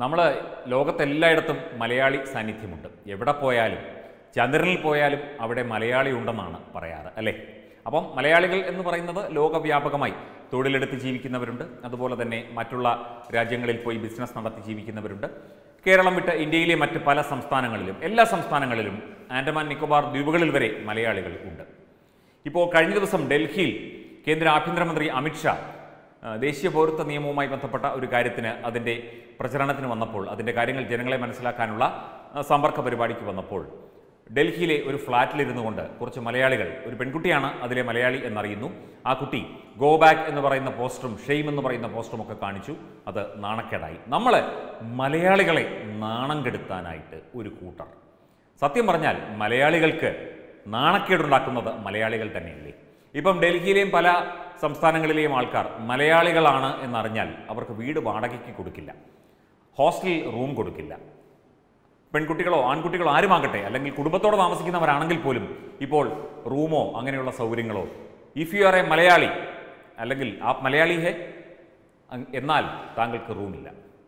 നമ്മൾ ലോകത്തെല്ലായിടത്തും മലയാളി സാന്നിധ്യമുണ്ട് എവിടെ പോയാലും ചന്ദ്രനിൽ പോയാലും അവിടെ മലയാളി ഉണ്ടെന്നാണ് പറയാറ് അല്ലേ അപ്പം മലയാളികൾ എന്ന് പറയുന്നത് ലോകവ്യാപകമായി തൊഴിലെടുത്ത് ജീവിക്കുന്നവരുണ്ട് അതുപോലെ തന്നെ മറ്റുള്ള രാജ്യങ്ങളിൽ പോയി ബിസിനസ് നടത്തി ജീവിക്കുന്നവരുണ്ട് കേരളം വിട്ട് ഇന്ത്യയിലെ മറ്റ് പല സംസ്ഥാനങ്ങളിലും എല്ലാ സംസ്ഥാനങ്ങളിലും ആൻഡമാൻ നിക്കോബാർ ദ്വീപുകളിൽ വരെ മലയാളികൾ ഉണ്ട് ഇപ്പോൾ കഴിഞ്ഞ ദിവസം ഡൽഹിയിൽ കേന്ദ്ര ആഭ്യന്തരമന്ത്രി അമിത്ഷാ ആ, ദേശീയ പൗരത്വ നിയമവുമായി ബന്ധപ്പെട്ട ഒരു കാര്യത്തിന് അതിൻ്റെ പ്രചരണത്തിന് വന്നപ്പോൾ അതിൻ്റെ കാര്യങ്ങൾ ജനങ്ങളെ മനസ്സിലാക്കാനുള്ള ആ, സമ്പർക്ക പരിപാടിക്ക് വന്നപ്പോൾ ഡൽഹിയിലെ ഒരു ഫ്ലാറ്റിലിരുന്നു കൊണ്ട് കുറച്ച് മലയാളികൾ ഒരു പെൺകുട്ടിയാണ് അതിലെ മലയാളി എന്നറിയുന്നു ആ കുട്ടി ഗോ ബാക്ക് എന്ന് പറയുന്ന പോസ്റ്ററും ഷെയ്ം എന്ന് പറയുന്ന പോസ്റ്ററും ഒക്കെ കാണിച്ചു അത് നാണക്കേടായി നമ്മൾ മലയാളികളെ നാണം കെടുത്താനായിട്ട് ഒരു കൂട്ടർ സത്യം പറഞ്ഞാൽ മലയാളികൾക്ക് നാണക്കേടുണ്ടാക്കുന്നത് മലയാളികൾ തന്നെയല്ലേ ഇപ്പം ഡൽഹിയിലെയും പല സംസ്ഥാനങ്ങളിലെയും ആൾക്കാർ മലയാളികളാണ് എന്നറിഞ്ഞാൽ അവർക്ക് വീട് വാടകയ്ക്ക് കൊടുക്കില്ല ഹോസ്റ്റലിൽ റൂം കൊടുക്കില്ല പെൺകുട്ടികളോ ആൺകുട്ടികളോ ആരുമാകട്ടെ അല്ലെങ്കിൽ കുടുംബത്തോടെ താമസിക്കുന്നവരാണെങ്കിൽ പോലും ഇപ്പോൾ റൂമോ അങ്ങനെയുള്ള സൗകര്യങ്ങളോ if you are a Malayali അല്ലെങ്കിൽ ആ മലയാളി ഹെ അങ് എന്നാൽ താങ്കൾക്ക് റൂമില്ല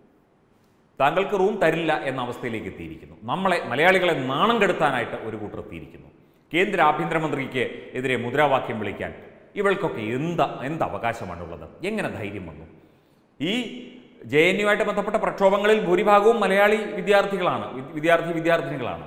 താങ്കൾക്ക് റൂം തരില്ല എന്ന അവസ്ഥയിലേക്ക് എത്തിയിരിക്കുന്നു നമ്മളെ മലയാളികളെ നാണം കെടുത്താനായിട്ട് ഒരു കൂട്ടർ എത്തിയിരിക്കുന്നു കേന്ദ്ര ആഭ്യന്തരമന്ത്രിക്ക് എതിരെ മുദ്രാവാക്യം വിളിക്കാൻ ഇവൾക്കൊക്കെ എന്ത് എന്ത് അവകാശമാണുള്ളത് എങ്ങനെ ധൈര്യം വന്നു ഈ ജെ എൻ യുമായിട്ട് ബന്ധപ്പെട്ട പ്രക്ഷോഭങ്ങളിൽ ഭൂരിഭാഗവും മലയാളി വിദ്യാർത്ഥികളാണ് വി- വിദ്യാർത്ഥി വിദ്യാർത്ഥിനികളാണ്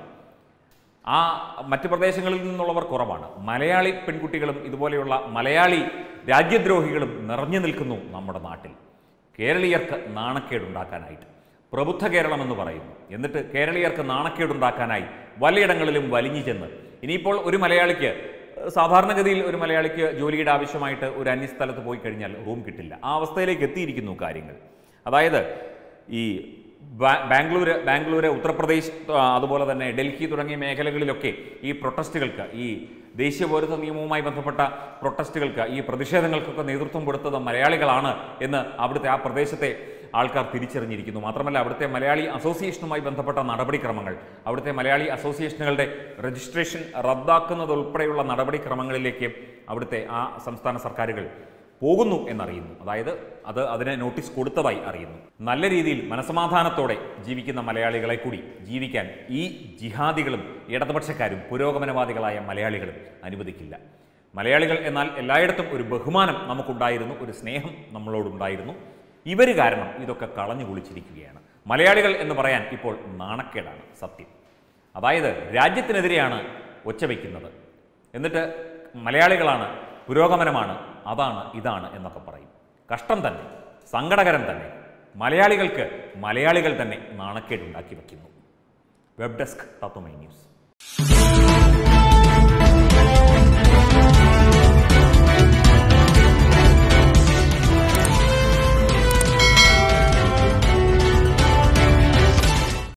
ആ മറ്റ് പ്രദേശങ്ങളിൽ നിന്നുള്ളവർ കുറവാണ് മലയാളി പെൺകുട്ടികളും ഇതുപോലെയുള്ള മലയാളി രാജ്യദ്രോഹികളും നിറഞ്ഞു നിൽക്കുന്നു നമ്മുടെ നാട്ടിൽ കേരളീയർക്ക് നാണക്കേടുണ്ടാക്കാനായിട്ട് പ്രബുദ്ധ കേരളം എന്ന് പറയുന്നു എന്നിട്ട് കേരളീയർക്ക് നാണക്കേടുണ്ടാക്കാനായി പലയിടങ്ങളിലും വലിഞ്ഞു ചെന്ന് ഇനിയിപ്പോൾ ഒരു മലയാളിക്ക് ഏഹ്, സാധാരണഗതിയിൽ ഒരു മലയാളിക്ക് ജോലിയുടെ ആവശ്യമായിട്ട് ഒരു അന്യസ്ഥലത്ത് പോയി കഴിഞ്ഞാൽ റൂം കിട്ടില്ല ആ അവസ്ഥയിലേക്ക് എത്തിയിരിക്കുന്നു കാര്യങ്ങൾ അതായത് ഈ ബാ- ബാംഗ്ലൂര് ബാംഗ്ലൂര് ഉത്തർപ്രദേശ് ആ, അതുപോലെ തന്നെ ഡൽഹി തുടങ്ങിയ മേഖലകളിലൊക്കെ ഈ പ്രൊട്ടസ്റ്റുകൾക്ക് ഈ ദേശീയ പൗരത്വ നിയമവുമായി ബന്ധപ്പെട്ട പ്രൊട്ടസ്റ്റുകൾക്ക് ഈ പ്രതിഷേധങ്ങൾക്കൊക്കെ നേതൃത്വം കൊടുത്തത് മലയാളികളാണ് എന്ന് അവിടുത്തെ ആ പ്രദേശത്തെ ആൾക്കാർ തിരിച്ചറിഞ്ഞിരിക്കുന്നു മാത്രമല്ല അവിടുത്തെ മലയാളി അസോസിയേഷനുമായി ബന്ധപ്പെട്ട നടപടിക്രമങ്ങൾ അവിടുത്തെ മലയാളി അസോസിയേഷനുകളുടെ രജിസ്ട്രേഷൻ റദ്ദാക്കുന്നതുൾപ്പെടെയുള്ള നടപടിക്രമങ്ങളിലേക്ക് അവിടുത്തെ ആ സംസ്ഥാന സർക്കാരുകൾ പോകുന്നു എന്നറിയുന്നു അതായത് അത് അതിന് നോട്ടീസ് കൊടുത്തതായി അറിയുന്നു നല്ല രീതിയിൽ മനസമാധാനത്തോടെ ജീവിക്കുന്ന മലയാളികളെ കൂടി ജീവിക്കാൻ ഈ ജിഹാദികളും ഇടതുപക്ഷക്കാരും പുരോഗമനവാദികളായ മലയാളികളും അനുവദിക്കില്ല മലയാളികൾ എന്നാൽ എല്ലായിടത്തും ഒരു ബഹുമാനം നമുക്കുണ്ടായിരുന്നു ഒരു സ്നേഹം നമ്മളോടുണ്ടായിരുന്നു ഇവർ കാരണം ഇതൊക്കെ കളഞ്ഞു കുളിച്ചിരിക്കുകയാണ് മലയാളികൾ എന്ന് പറയാൻ ഇപ്പോൾ നാണക്കേടാണ് സത്യം അതായത് രാജ്യത്തിനെതിരെയാണ് ഒച്ച വയ്ക്കുന്നത് എന്നിട്ട് മലയാളികളാണ് പുരോഗമനമാണ് അതാണ് ഇതാണ് എന്നൊക്കെ പറയും കഷ്ടം തന്നെ സങ്കടകരം തന്നെ മലയാളികൾക്ക് മലയാളികൾ തന്നെ നാണക്കേടുണ്ടാക്കി വയ്ക്കുന്നു വെബ് ഡെസ്ക് തത്വമൈ ന്യൂസ്